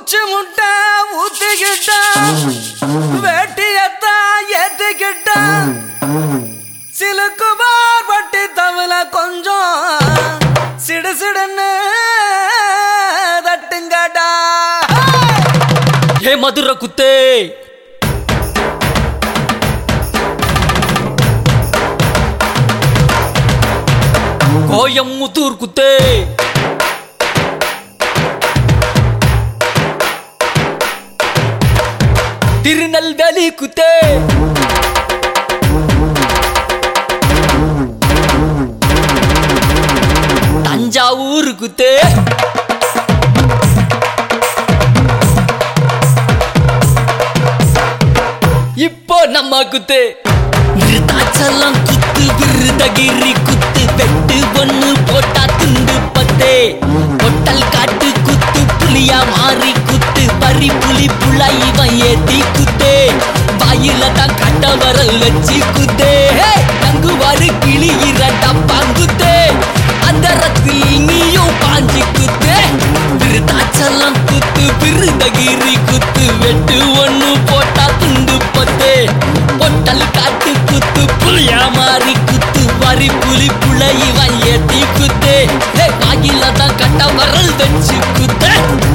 உச்சி முட்டை ஊத்திக்கிட்டா வேட்டியத்தான் ஏத்திக்கிட்டா சிலுக்குமார் பட்டி தவில கொஞ்சம் சிடு சிடுன்னு தட்டுங்கடா ஏ மதுர குத்தே கோயம்புத்தூர் குத்தே திருநெல்வேலி குத்தே தஞ்சாவூர் குத்தே இப்போ நம்ம குத்து விருதாச்சலம் குத்து விருதகிரி குத்து வெட்டு ஒண்ணு போட்டா துண்டு பத்தே பொட்டல் காட்டு குத்து புலியா மாறி குத்து பறி புலி புலா இவன் ஏத்தி குத்தே வாயில தான் கட்ட வரல் வச்சு குத்தே தங்குவாரு கிளி இரண்டா பாங்குத்தே அந்த ரத்தில் நீயும் பாஞ்சு குத்தே விருதாச்சலம் குத்து விருதகிரி குத்து வெட்டு ஒண்ணு போட்டா துண்டு பத்தே பொட்டல் காட்டு குத்து புளியா மாறி குத்து வரி புலி புலை இவன் ஏத்தி குத்தே ஹே, வாயில தான் கட்ட வரல் வச்சு குத்தே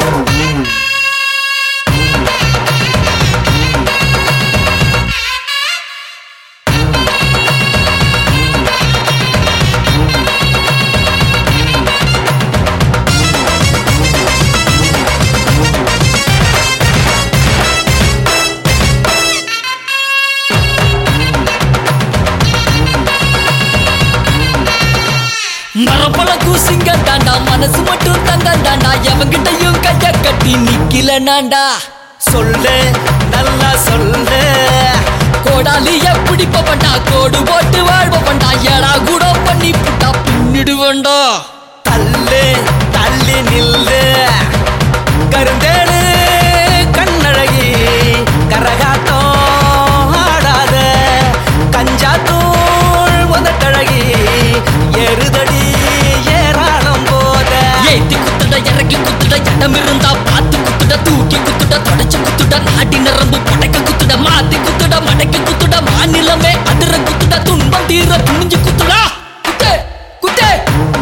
மரப்பழக்கு சிங்க தாண்டா மனசு மட்டும் தங்க தாண்டா எவங்கிட்டையும் கைய கட்டி நிக்கல நாண்டா சொல்லு நல்லா சொல்லு கோடாலி எப்படி பவண்டா கோடு போட்டு வாழ்பவண்டா ஏடா கூட பண்ணி புட்டா பின்னிடுவண்டா தள்ளு தள்ளி நில்லு கருந்தேடு கண்ணழகி கரகாட்டம் ஆடாத கஞ்சாத்தூள் முதட்டழகி எருதடி ஏராளம் போத ஏத்தி குத்துட இறக்கி குத்துட இடம் இருந்தா பார்த்து குத்துட தூக்கி குத்துட தொடச்சு குத்துட நாடி நரம்பு படைக்க குத்துட மாத்தி குத்துட மடைக்க குத்துட மாநிலமே அதிர குத்துட துன்பம் தீர துணிஞ்சு குத்துடா குத்தே குத்தே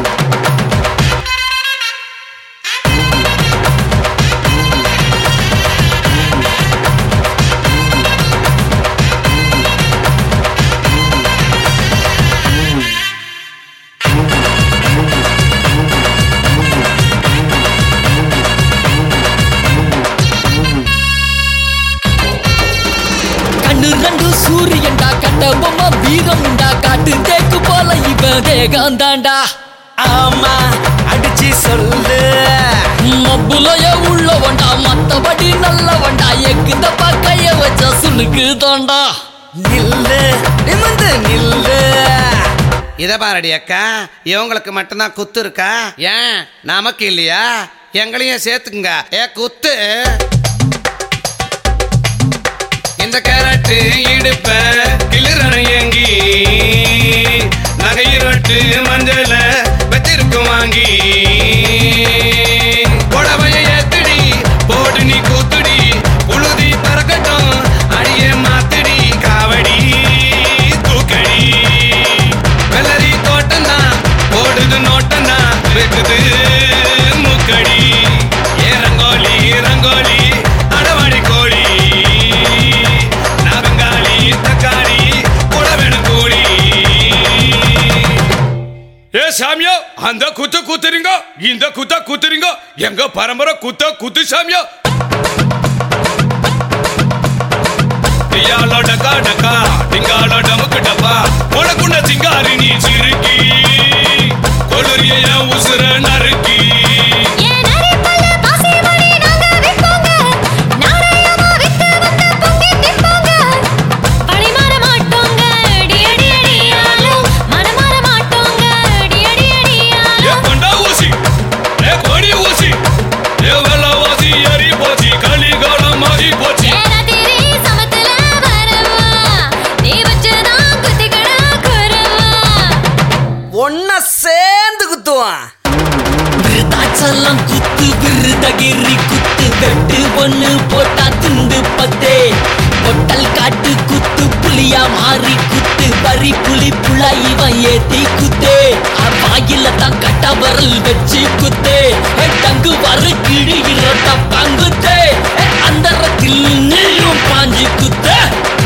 கண்ணு ரெண்டு சூரியன்டா கட்ட பொம்மை வீரம் உண்டா காட்டு தேக்கு போல இவன் தேகம் தாண்டா ஆமா அடிச்சு சொல்லு மப்புலைய உள்ளவன்டா மத்தபடி நல்லவன்டா எக்குந்த பக்கைய வச்ச சுனுக்கு தாண்டா நில்லு நிமிந்து நில்லு இத பாரடி அக்கா இவங்களுக்கு மட்டும்தான் குத்து இருக்கா ஏன் நமக்கு இல்லையா எங்களையும் சேர்த்துக்குங்க ஏ குத்து இந்த கேரட்டு இடுப்ப கிளிரணையங்கி நகையிரட்டு மஞ்சள வச்சிருக்கும் வாங்கி புடவைய ஏத்துடி போடு நீ கூத்துடி புழுதி பறக்கட்டும் அடிய மாத்துடி காவடி தூக்கடி வெள்ளரி தோட்டம் தான் போடுது நோட்டம் தான் வெக்குது முக்கடி ஏ ரங்கோலி ரங்கோலி அடவாடி கோழி நான் பெங்காலி தக்காளி புடவெனு கூடி ஏ சாமியா அந்த குத்த குத்துறீங்க இந்த குத்த குத்துறீங்க எங்க பரம்பரை குத்த குத்து சாமியா டியாலோ டக்கா டக்கா டிங்காலோ டமுக்கு டப்பா உனக்குண்ட சிங்காரி நீ சிறுக்கி கொளுரிய என் உசுர நறுக்கி ஏன் நரிப்பல்ல பாசிமணி நாங்க விற்போங்க நாராயமா வித்து வந்து பொங்கி திப்போங்க பழி மாற மாட்டோங்க அடி அடி அடியாலும் மனம் மாற மாட்டோங்க அடி அடி ஏ அடியாலும் கொண்டா ஊசி ஏ கொடி ஊசி ஏ வெள்ள வாசி எரி போச்சு கலிகாலம் மாறி போச்சு ஏனதிரி சமத்துல வரவா நீ வச்சுதான் குத்திக்கடா குறவா ஒன்ன சேர்ந்து குத்துவான் விருதாச்சலம் ரத்தாச்சலம் குத்து விருதகிரி குத்து வெட்டு ஒண்ணு போட்டா துண்டு பத்தே பொட்டல் காட்டு குத்து புலியா மாறி குத்து வரி புலி புலா இவன் ஏத்தி குத்தே வாயில தான் கட்ட வரல் வச்சு குத்தே ஏ, டங்கு வர கிழி இரட்ட பங்குத்தே அந்த நீயும் பாஞ்சு குத்தே